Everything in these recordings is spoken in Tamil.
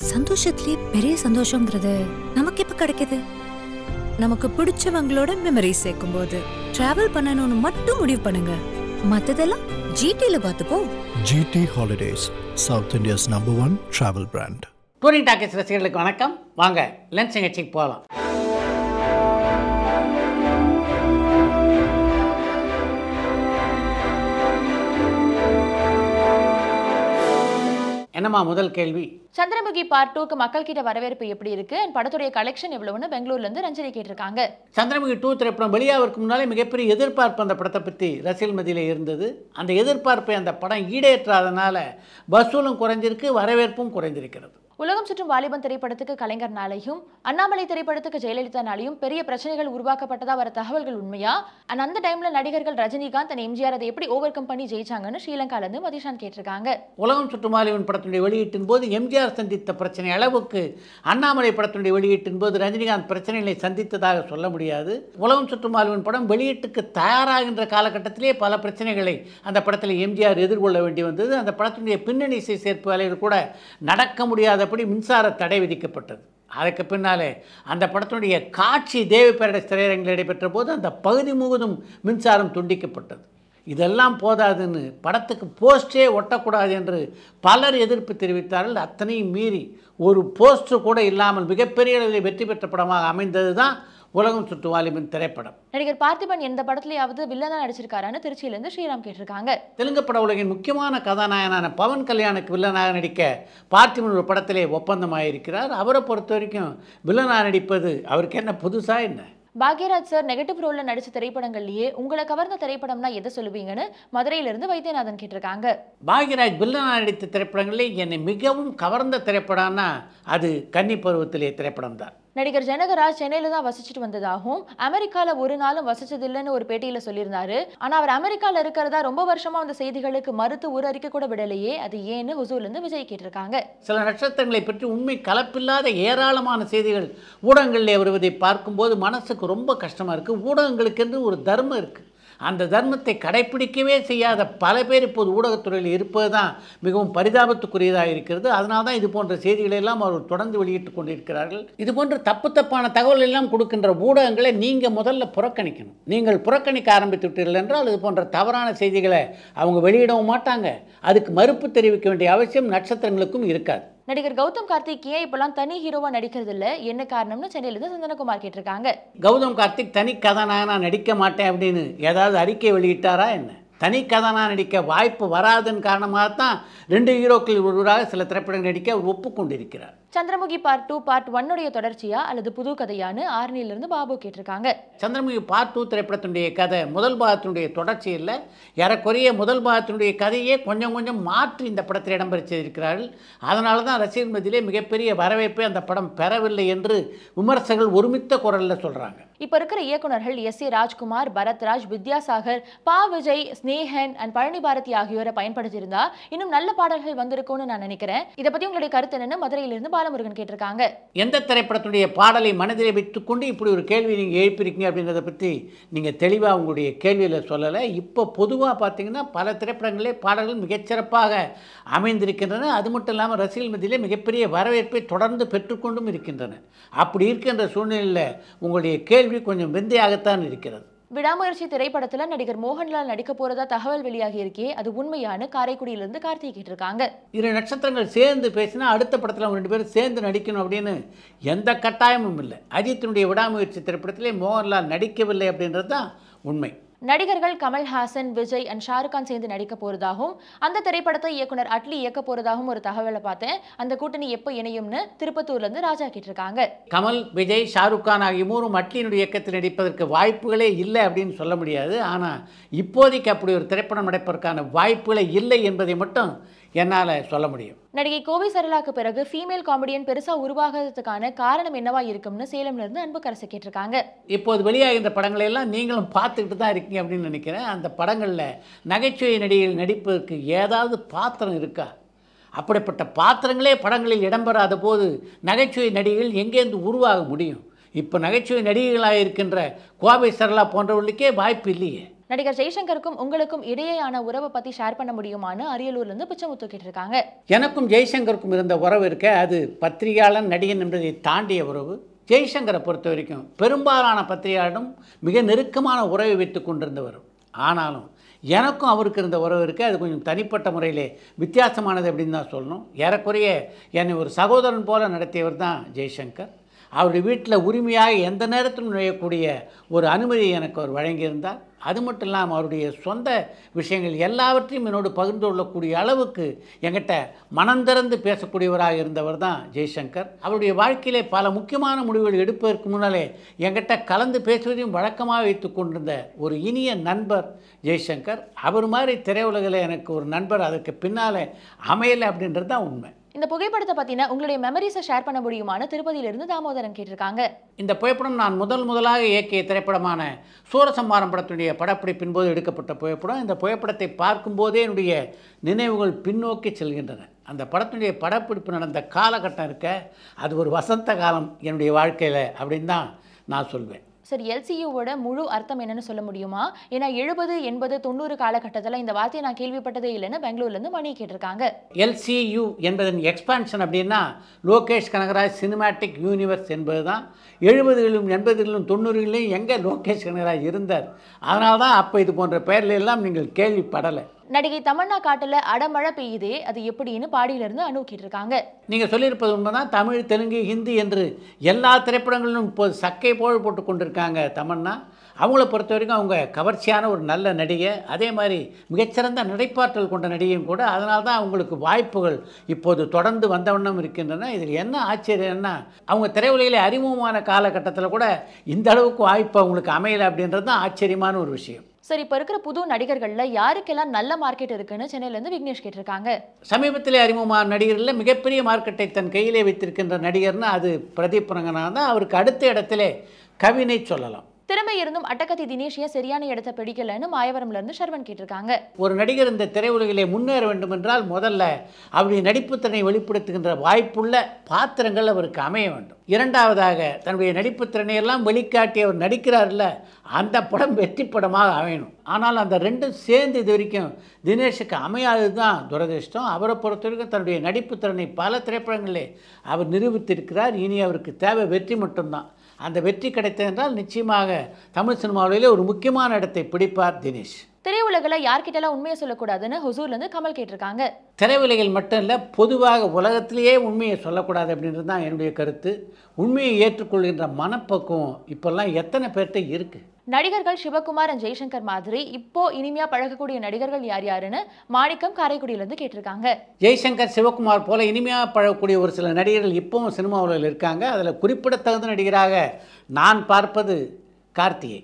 சந்தோஷத்திலே பெரிய சந்தோஷங்கிறது நமக்கு எப்ப கிடைக்குது நமக்கு பிடிச்சவங்களோட மெமரி சேர்க்கும் போது டிராவல் பண்ணணும்னு மட்டும் முடிவு பண்ணுங்க மத்ததெல்லாம் ஜிடில பார்த்துப்போம் GT Holidays, South India's number one travel brand. Touring talkies ரசிகர்களுக்கு வணக்கம் வாங்க லென்ஸ் நிகழ்ச்சிக்கு போகலாம் என்னம்மா முதல் கேள்வி சந்திரமுகி பார்ட் டூக்கு மக்கள் கிட்ட வரவேற்பு எப்படி இருக்கு அண்ட் படத்துடைய கலெக்ஷன் எவ்வளவுன்னு பெங்களூர்ல இருந்து ரஞ்சனி கேட்டிருக்காங்க சந்திரமுகி டூ திரைப்படம் வெளியாவதற்கு முன்னாலே மிகப்பெரிய எதிர்பார்ப்பு அந்த படத்தை பற்றி ரசிகல் மத்தியில் இருந்தது அந்த எதிர்பார்ப்பை அந்த படம் ஈடேற்றாதனால வசூலும் குறைஞ்சிருக்கு வரவேற்பும் குறைஞ்சிருக்கிறது உலகம் சுற்றும் வாலிபன் திரைப்படத்துக்கு கலைஞர்னாலையும் அண்ணாமலை திரைப்படத்துக்கு ஜெயலலிதானாலையும் பெரிய பிரச்சனைகள் உருவாக்கப்பட்டதா வர தகவல்கள் உண்மையா அண்ட் அந்த டைம்ல நடிகர்கள் ரஜினிகாந்த் அண்ட் எம்ஜிஆர் அதை எப்படி ஓவர் கம் பண்ணி ஜெயிச்சாங்கன்னு ஸ்ரீலங்கால இருந்து மதிஷான் கேட்டிருக்காங்க உலகம் சுற்றுமாலிவன் படத்தினுடைய வெளியீட்டின் போது எம்ஜிஆர் சந்தித்த பிரச்சனை அளவுக்கு அண்ணாமலை படத்தினுடைய வெளியீட்டின் போது ரஜினிகாந்த் பிரச்சனைகளை சந்தித்ததாக சொல்ல முடியாது உலகம் சுற்றுமாலிவன் படம் வெளியீட்டுக்கு தயாராகின்ற காலகட்டத்திலே பல பிரச்சனைகளை அந்த படத்தில் எம்ஜிஆர் எதிர்கொள்ள வேண்டி வந்தது அந்த படத்தினுடைய பின்னணி இசை சேர்ப்பு வேலைகள் கூட நடக்க முடியாதபடி மின்சார தடை விதிக்கப்பட்டது அதுக்கு பின்னாலே அந்த படத்தினுடைய காட்சி தேவி பேரடை திரையரங்கில் நடைபெற்ற போது அந்த பகுதி முழுவதும் மின்சாரம் துண்டிக்கப்பட்டது இதெல்லாம் போதாதுன்னு படத்துக்கு போஸ்டே ஒட்டக்கூடாது என்று பலர் எதிர்ப்பு தெரிவித்தார்கள் அத்தனையும் மீறி ஒரு போஸ்டர் கூட இல்லாமல் மிகப்பெரிய அளவில் வெற்றி பெற்ற படமாக அமைந்தது தான் உலகம் சுற்று வாலிபன் திரைப்படம் நடிகர் பார்த்திபன் எந்த படத்துலயாவது வில்லனா நடிச்சிருக்காரான்னு திருச்சியில இருந்து ஸ்ரீராம் கேட்டிருக்காங்க தெலுங்கு பட உலகின் முக்கியமான கதாநாயகனான பவன் கல்யாணுக்கு வில்லனாக நடிக்க பார்த்திபன் ஒரு படத்திலே ஒப்பந்தமாயிருக்கிறார் அவரை பொறுத்த வரைக்கும் வில்லனாக நடிப்பது அவருக்கு என்ன புதுசா என்ன பாக்யராஜ் சார் நெகட்டிவ் ரோல்ல நடிச்ச திரைப்படங்கள்லயே உங்களை கவர்ந்த திரைப்படம்னா எதை சொல்லுவீங்கன்னு மதுரையில இருந்து வைத்தியநாதன் கேட்டிருக்காங்க பாக்யராஜ் வில்லனாக நடித்த திரைப்படங்களில் என்னை மிகவும் கவர்ந்த திரைப்படம்னா அது கன்னி பருவத்திலே திரைப்படம் தான் நடிகர் ஜனகராஜ் சென்னையில தான் வசிச்சுட்டு வந்ததாகவும் அமெரிக்கால ஒரு நாளும் வசிச்சதில்லைன்னு ஒரு பேட்டியில சொல்லியிருந்தாரு ஆனா அவர் அமெரிக்கால இருக்கிறதா ரொம்ப வருஷமா வந்த செய்திகளுக்கு மறுத்து ஒரு அறிக்கை கூட விடலையே அது ஏன்னு ஹுசூர்ல இருந்து விஜய் கேட்டிருக்காங்க சில நட்சத்திரங்களை பற்றி உண்மை கலப்பில்லாத ஏராளமான செய்திகள் ஊடகங்களில் வருவதை பார்க்கும்போது மனசுக்கு ரொம்ப கஷ்டமாக இருக்குது ஊடகங்களுக்கென்று ஒரு தர்மம் இருக்குது அந்த தர்மத்தை கடைப்பிடிக்கவே செய்யாத பல பேர் இப்போது ஊடகத்துறையில் இருப்பது தான் மிகவும் பரிதாபத்துக்குரியதாக இருக்கிறது அதனால தான் இது போன்ற செய்திகளை எல்லாம் அவர் தொடர்ந்து வெளியிட்டு கொண்டிருக்கிறார்கள் இது போன்ற தப்பு தப்பான தகவல் எல்லாம் கொடுக்கின்ற ஊடகங்களை நீங்கள் முதல்ல புறக்கணிக்கணும் நீங்கள் புறக்கணிக்க ஆரம்பித்து விட்டீர்கள் என்றால் இது போன்ற தவறான செய்திகளை அவங்க வெளியிடவும் மாட்டாங்க அதுக்கு மறுப்பு தெரிவிக்க வேண்டிய அவசியம் நட்சத்திரங்களுக்கும் இருக்காது நடிகர் கௌதம் கார்த்திக் ஏன் இப்பெல்லாம் தனி ஹீரோவா நடிக்கிறது இல்ல என்ன காரணம்னு சென்னையில இருந்து சந்தனகுமார் கேட்டிருக்காங்க கௌதம் கார்த்திக் தனி கதாநாயகனா நடிக்க மாட்டேன் அப்படின்னு ஏதாவது அறிக்கை வெளியிட்டாரா என்ன தனி கதாநாயகனா நடிக்க வாய்ப்பு வராதன் காரணமாகத்தான் ரெண்டு ஹீரோக்கள் ஒருவராக சில திரைப்படங்கள் நடிக்க அவர் ஒப்புக்கொண்டிருக்கிறார் சந்திரமுகி பார்ட் டூ பார்ட் ஒன்னுடைய தொடர்ச்சியா அல்லது புது கதையான்னு ஆர்னில இருந்து பாபு கேட்டிருக்காங்க சந்திரமுகி பார்ட் டூ திரைப்படத்தினுடைய கதை முதல் பாகத்தினுடைய தொடர்ச்சி இல்லை ஏறக்குறைய முதல் பாகத்தினுடைய கதையே கொஞ்சம் கொஞ்சம் மாற்றி இந்த படத்தில் இடம்பெற செய்திருக்கிறார்கள் அதனால தான் ரசிகர் மத்தியிலே மிகப்பெரிய வரவேற்பை அந்த படம் பெறவில்லை என்று விமர்சகர்கள் ஒருமித்த குரலில் சொல்கிறாங்க இப்ப இருக்கிற இயக்குனர்கள் S A Rajkumar Bharathraj Vidyasagar Pa Vijay Snehan and Palani Bharathi ஆகியோரை பயன்படுத்தியிருந்தா இன்னும் நல்ல பாடல்கள் வந்திருக்கும்னு நான் நினைக்கிறேன் இதை பத்தி உங்களுடைய கருத்து என்னன்னு மதுரையிலிருந்து பாலமுருகன் கேட்டிருக்காங்க எந்த திரைப்படத்துடைய பாடலை மனதிலே வைத்துக்கொண்டு இப்படி ஒரு கேள்வி நீங்கள் எழுப்பியிருக்கீங்க அப்படின்றத பற்றி நீங்கள் தெளிவாக உங்களுடைய கேள்வியில் சொல்லலை இப்போ பொதுவாக பார்த்தீங்கன்னா பல திரைப்படங்களிலே பாடல்கள் மிகச்சிறப்பாக அமைந்திருக்கின்றன அது மட்டும் இல்லாமல் ரசிகர்கள் மத்தியிலே மிகப்பெரிய வரவேற்பை தொடர்ந்து பெற்றுக்கொண்டும் இருக்கின்றன அப்படி இருக்கின்ற சூழ்நிலையில் உங்களுடைய கேள்வி கொஞ்சம் விந்தையாகத்தான் இருக்கிறது விடாமுயற்சி திரைப்படத்துல நடிகர் மோகன்லால் நடிக்க போறதா தகவல் வெளியாகி இருக்கே அது உண்மையானு காரைக்குடியிலிருந்து கார்த்திகை கேட்டிருக்காங்க இரு நட்சத்திரங்கள் சேர்ந்து பேசினா அடுத்த படத்தில் அவங்க ரெண்டு பேரும் சேர்ந்து நடிக்கணும் அப்படின்னு எந்த கட்டாயமும் இல்லை அஜித்தினுடைய விடாமுயற்சி திரைப்படத்திலே மோகன்லால் நடிக்கவில்லை அப்படின்றது தான் உண்மை நடிகர்கள் கமல்ஹாசன் விஜய் அண்ட் ஷாருக் கான் சேர்ந்து நடிக்க போறதாகவும் அந்த திரைப்படத்தை இயக்குனர் அட்லி இயக்க போறதாகவும் ஒரு தகவலை பார்த்தேன் அந்த கூட்டணி எப்போ இணையும்னு திருப்பத்தூர்ல இருந்து ராஜா கேட்டிருக்காங்க கமல் விஜய் ஷாருக் கான் ஆகிய மூவரும் அட்லியினுடைய இயக்கத்தில் நடிப்பதற்கு வாய்ப்புகளே இல்லை அப்படின்னு சொல்ல முடியாது ஆனால் இப்போதைக்கு அப்படி ஒரு திரைப்படம் நடிப்பதற்கான வாய்ப்புகளே இல்லை என்பதை மட்டும் என்னால் சொல்ல முடியும் நடிகை கோவை சரளாக்கு பிறகு ஃபீமேல் காமெடியன் பெருசா உருவாகிறதுக்கான காரணம் என்னவா இருக்கும்னு சேலம்ல இருந்து அன்புக்கரசு கேட்டிருக்காங்க இப்போது வெளியாகின்ற படங்களை எல்லாம் நீங்களும் பார்த்துக்கிட்டு தான் இருக்கீங்க அப்படின்னு நினைக்கிறேன் அந்த படங்களில் நகைச்சுவை நடிகைகள் நடிப்பதற்கு ஏதாவது பாத்திரம் இருக்கா அப்படிப்பட்ட பாத்திரங்களே படங்களில் இடம்பெறாத போது நகைச்சுவை நடிகைகள் எங்கேருந்து உருவாக முடியும் இப்போ நகைச்சுவை நடிகைகளாக இருக்கின்ற கோவை சரளா போன்றவர்களுக்கே வாய்ப்பு இல்லையே நடிகர் ஜெய்சங்கருக்கும் உங்களுக்கும் இடையேயான உறவை பத்தி ஷேர் பண்ண முடியுமான்னு அரியலூர்ல இருந்து பிச்சைமுத்து கேட்டிருக்காங்க எனக்கும் ஜெய்சங்கருக்கும் இருந்த உறவு இருக்க அது பத்திரிகையாளன் நடிகன் என்பதை தாண்டிய உறவு ஜெய்சங்கரை பொறுத்த வரைக்கும் பெரும்பாலான பத்திரிகையாளரும் மிக நெருக்கமான உறவை வைத்து கொண்டிருந்தவர் ஆனாலும் எனக்கும் அவருக்கு இருந்த உறவு இருக்குது அது கொஞ்சம் தனிப்பட்ட முறையிலே வித்தியாசமானது அப்படின்னு தான் சொல்லணும் ஏறக்குறைய என்னை ஒரு சகோதரன் போல நடத்தியவர் தான் ஜெய்சங்கர் அவருடைய வீட்டில் உரிமையாக எந்த நேரத்திலும் நுழையக்கூடிய ஒரு அனுமதியை எனக்கு அவர் வழங்கியிருந்தார் அது மட்டும் இல்லாமல் அவருடைய சொந்த விஷயங்கள் எல்லாவற்றையும் என்னோடு பகிர்ந்து கொள்ளக்கூடிய அளவுக்கு என்கிட்ட மனம் திறந்து பேசக்கூடியவராக இருந்தவர் தான் ஜெய்சங்கர் அவருடைய வாழ்க்கையிலே பல முக்கியமான முடிவுகள் எடுப்பதற்கு முன்னாலே என்கிட்ட கலந்து பேசுவதையும் வழக்கமாக வைத்து கொண்டிருந்த ஒரு இனிய நண்பர் ஜெய்சங்கர் அவர் மாதிரி திரையுலகில் எனக்கு ஒரு நண்பர் அதுக்கு பின்னாலே அமையலை அப்படின்றது தான் உண்மை இந்த புகைப்படத்தை பத்தின உங்களுடைய மெமரிஸை ஷேர் பண்ண முடியுமான்னு திருப்பதியில இருந்து தாமோதரன் கேட்டிருக்காங்க இந்த புகைப்படம் நான் முதல் முதலாக இயக்கிய திரைப்படமான சூரசம்மாரம் படத்துடைய படப்பிடிப்பின் போது எடுக்கப்பட்ட புகைப்படம் இந்த புகைப்படத்தை பார்க்கும்போதே என்னுடைய நினைவுகள் பின்னோக்கி செல்கின்றன அந்த படத்தினுடைய படப்பிடிப்பு நடந்த காலகட்டம் இருக்க அது ஒரு வசந்த காலம் என்னுடைய வாழ்க்கையில் அப்படின்னு தான் நான் சொல்வேன் சரி எல்சியூவோட முழு அர்த்தம் என்னன்னு சொல்ல முடியுமா ஏன்னா எழுபது எண்பது தொண்ணூறு காலகட்டத்தில் இந்த வார்த்தையை நான் கேள்விப்பட்டதே இல்லைன்னு பெங்களூர்ல இருந்து மணி கேட்டிருக்காங்க எல்சியு என்பதன் எக்ஸ்பான்ஷன் அப்படின்னா லோகேஷ் கனகராஜ் சினிமாட்டிக் யூனிவர்ஸ் என்பது தான் எழுபதுகளிலும் எண்பதுகளிலும் தொண்ணூறுகளிலும் எங்கே லோகேஷ் கனகராஜ் இருந்தார் அதனால தான் அப்போ இது போன்ற பெயர்ல எல்லாம் நீங்கள் கேள்விப்படலை நடிகை தமன்னா காட்டுல அடமழை பெய்யுதே அது எப்படின்னு பாடியில இருந்து அனு கேட்டிருக்காங்க நீங்கள் சொல்லியிருப்பது உண்மைதான் தமிழ் தெலுங்கு ஹிந்தி என்று எல்லா திரைப்படங்களிலும் இப்போது சக்கை போல் போட்டு கொண்டிருக்காங்க தமன்னா அவங்கள பொறுத்த வரைக்கும் அவங்க கவர்ச்சியான ஒரு நல்ல நடிகை அதே மாதிரி மிகச்சிறந்த நடைப்பாற்றல் கொண்ட நடிகையும் கூட அதனால தான் அவங்களுக்கு வாய்ப்புகள் இப்போது தொடர்ந்து வந்தவண்ணம் இருக்கின்றன இதில் என்ன ஆச்சரியம்னா அவங்க திரையுலகிலே அறிமுகமான காலகட்டத்தில் கூட இந்த அளவுக்கு வாய்ப்பு அவங்களுக்கு அமையலை அப்படின்றது தான் ஆச்சரியமான ஒரு விஷயம் சரி இப்ப இருக்கிற புது நடிகர்கள்ல யாருக்கெல்லாம் நல்ல மார்க்கெட் இருக்குன்னு சென்னையில இருந்து விக்னேஷ் கேட்டிருக்காங்க சமீபத்திலே அறிமுகமான நடிகர்களில் மிகப்பெரிய மார்க்கெட்டை தன் கையிலே வைத்திருக்கின்ற நடிகர்னா அது பிரதீப் ரங்கநாதன் தான் அவருக்கு அடுத்த இடத்திலே கவினை சொல்லலாம் திறமை இருந்தும் அட்டகத்தி தினேஷ் ஏன் சரியான இடத்தை பிடிக்கலன்னு மாயவரம்ல இருந்து ஷர்வன் கேட்டிருக்காங்க ஒரு நடிகர் இந்த திரையுலகிலே முன்னேற வேண்டுமென்றால் முதல்ல அவருடைய நடிப்புத்திறனை வெளிப்படுத்துகின்ற வாய்ப்புள்ள பாத்திரங்கள் அவருக்கு அமைய வேண்டும் இரண்டாவதாக தன்னுடைய நடிப்புத்திறனை எல்லாம் வெளிக்காட்டி அவர் நடிக்கிறார்ல அந்த படம் வெற்றி படமாக அமையணும் ஆனால் அந்த ரெண்டும் சேர்ந்து இது வரைக்கும் தினேஷுக்கு அமையாதது தான் துரதிர்ஷ்டம் அவரை பொறுத்த வரைக்கும் தன்னுடைய நடிப்புத்திறனை பல திரைப்படங்களிலே அவர் நிரூபித்திருக்கிறார் இனி அவருக்கு தேவை வெற்றி மட்டும்தான் அந்த வெற்றி கிடைத்ததென்றால் நிச்சயமாக தமிழ் சினிமாவிலே ஒரு முக்கியமான இடத்தை பிடிப்பார் தினேஷ் திரையுலகில் யார்கிட்டலாம் உண்மையை சொல்லக்கூடாதுன்னு ஹுசூர்ல இருந்து கமல் கேட்டிருக்காங்க திரையுலகில் மட்டும் இல்லை பொதுவாக உலகத்திலேயே உண்மையை சொல்லக்கூடாது அப்படின்றது தான் என்னுடைய கருத்து உண்மையை ஏற்றுக்கொள்கின்ற மனப்பக்குவம் இப்போல்லாம் எத்தனை பேர்கிட்ட இருக்குது நடிகர்கள் சிவகுமார் and ஜெய்சங்கர் மாதிரி இப்போ இனிமையா பழகக்கூடிய நடிகர்கள் யார் யாருன்னு மாணிக்கம் காரைக்குடியில இருந்து கேட்டிருக்காங்க ஜெய்சங்கர் சிவகுமார் போல இனிமையாக பழகக்கூடிய ஒரு சில நடிகர்கள் இப்போவும் சினிமாவில் இருக்காங்க அதில் குறிப்பிடத்தகுந்த நடிகராக நான் பார்ப்பது கார்த்திகை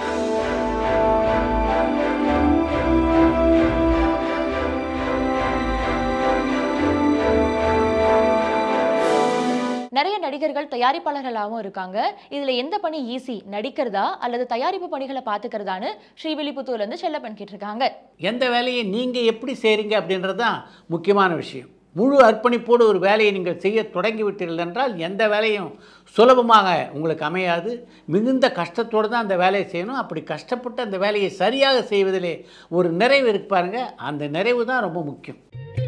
நிறைய நடிகர்கள் தயாரிப்பாளர்களாகவும் இருக்காங்க இதுல எந்த பணி ஈஸி நடிக்கிறதா அல்லது தயாரிப்பு பணிகளை பாத்துக்கிறதான்னு ஸ்ரீவில்லிபுத்தூர்ல இருந்து செல்லப்பன் கேட்டிருக்காங்க எந்த வேலையை நீங்கள் எப்படி செய்கிறீங்க அப்படின்றது தான் முக்கியமான விஷயம் முழு அர்ப்பணிப்போடு ஒரு வேலையை நீங்கள் செய்ய தொடங்கிவிட்டீர்கள் என்றால் எந்த வேலையும் சுலபமாக உங்களுக்கு அமையாது மிகுந்த கஷ்டத்தோடு தான் அந்த வேலையை செய்யணும் அப்படி கஷ்டப்பட்டு அந்த வேலையை சரியாக செய்வதிலே ஒரு நிறைவு இருக்கு பாருங்க அந்த நிறைவு தான் ரொம்ப முக்கியம்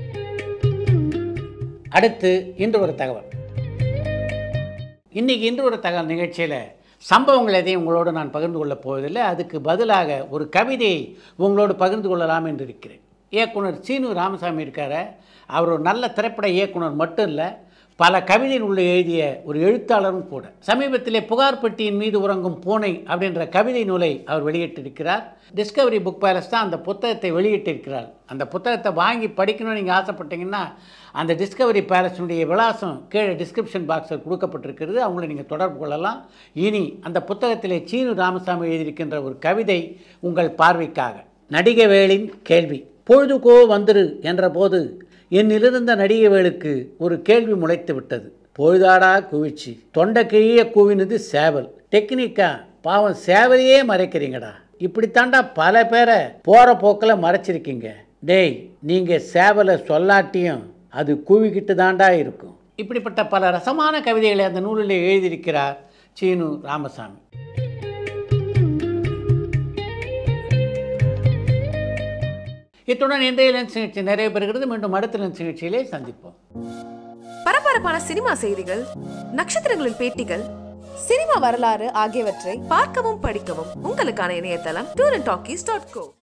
அடுத்து இன்று ஒரு தகவல் இன்றைக்கி இன்று ஒரு தகவல் நிகழ்ச்சியில் சம்பவங்கள் எதையும் உங்களோடு நான் பகிர்ந்து கொள்ளப் போவதில்லை அதுக்கு பதிலாக ஒரு கவிதையை உங்களோடு பகிர்ந்து கொள்ளலாம் என்று இருக்கிறேன் இயக்குனர் சீனு ராமசாமி இருக்கார அவர் ஒரு நல்ல திரைப்பட இயக்குனர் மட்டும் இல்லை பல கவிதை நூலை எழுதிய ஒரு எழுத்தாளரும் கூட சமீபத்திலே புகார் பெட்டியின் மீது உறங்கும் பூனை அப்படின்ற கவிதை நூலை அவர் வெளியிட்டிருக்கிறார் டிஸ்கவரி புக் பேலஸ் தான் அந்த புத்தகத்தை வெளியிட்டிருக்கிறார் அந்த புத்தகத்தை வாங்கி படிக்கணும்னு நீங்கள் ஆசைப்பட்டீங்கன்னா அந்த டிஸ்கவரி பேலஸினுடைய விலாசம் கீழே டிஸ்கிரிப்ஷன் பாக்ஸில் கொடுக்கப்பட்டிருக்கிறது அவங்கள நீங்கள் தொடர்பு கொள்ளலாம் இனி அந்த புத்தகத்திலே சீனு ராமசாமி எழுதியிருக்கின்ற ஒரு கவிதை உங்கள் பார்வைக்காக நடிகவேளின் கேள்வி பொழுதுகோ வந்துரு என்றபோது என்னிலிருந்த நடிகவேளுக்கு ஒரு கேள்வி முளைத்து விட்டது பொழுதாடா குவிச்சி தொண்டை கிழிய கூவினது சேவல் டெக்னிக்கா பாவம் சேவலையே மறைக்கிறீங்கடா இப்படித்தாண்டா பல பேரை போகிற போக்கில் மறைச்சிருக்கீங்க டேய் நீங்கள் சேவலை சொல்லாட்டியும் அது கூவிக்கிட்டு தாண்டா இருக்கும் இப்படிப்பட்ட பல ரசமான கவிதைகளை அந்த நூலில் எழுதியிருக்கிறார் சீனு ராமசாமி இத்துடன் இன்றைய லென்ஸ் நிகழ்ச்சி நிறைவு பெறுகிறது மீண்டும் அடுத்த லென்ஸ் நிகழ்ச்சியிலே சந்திப்போம் பரபரப்பான சினிமா செய்திகள் நட்சத்திரங்களின் பேட்டிகள் சினிமா வரலாறு ஆகியவற்றை பார்க்கவும் படிக்கவும் உங்களுக்கான இணையதளம் tour and talkies dot go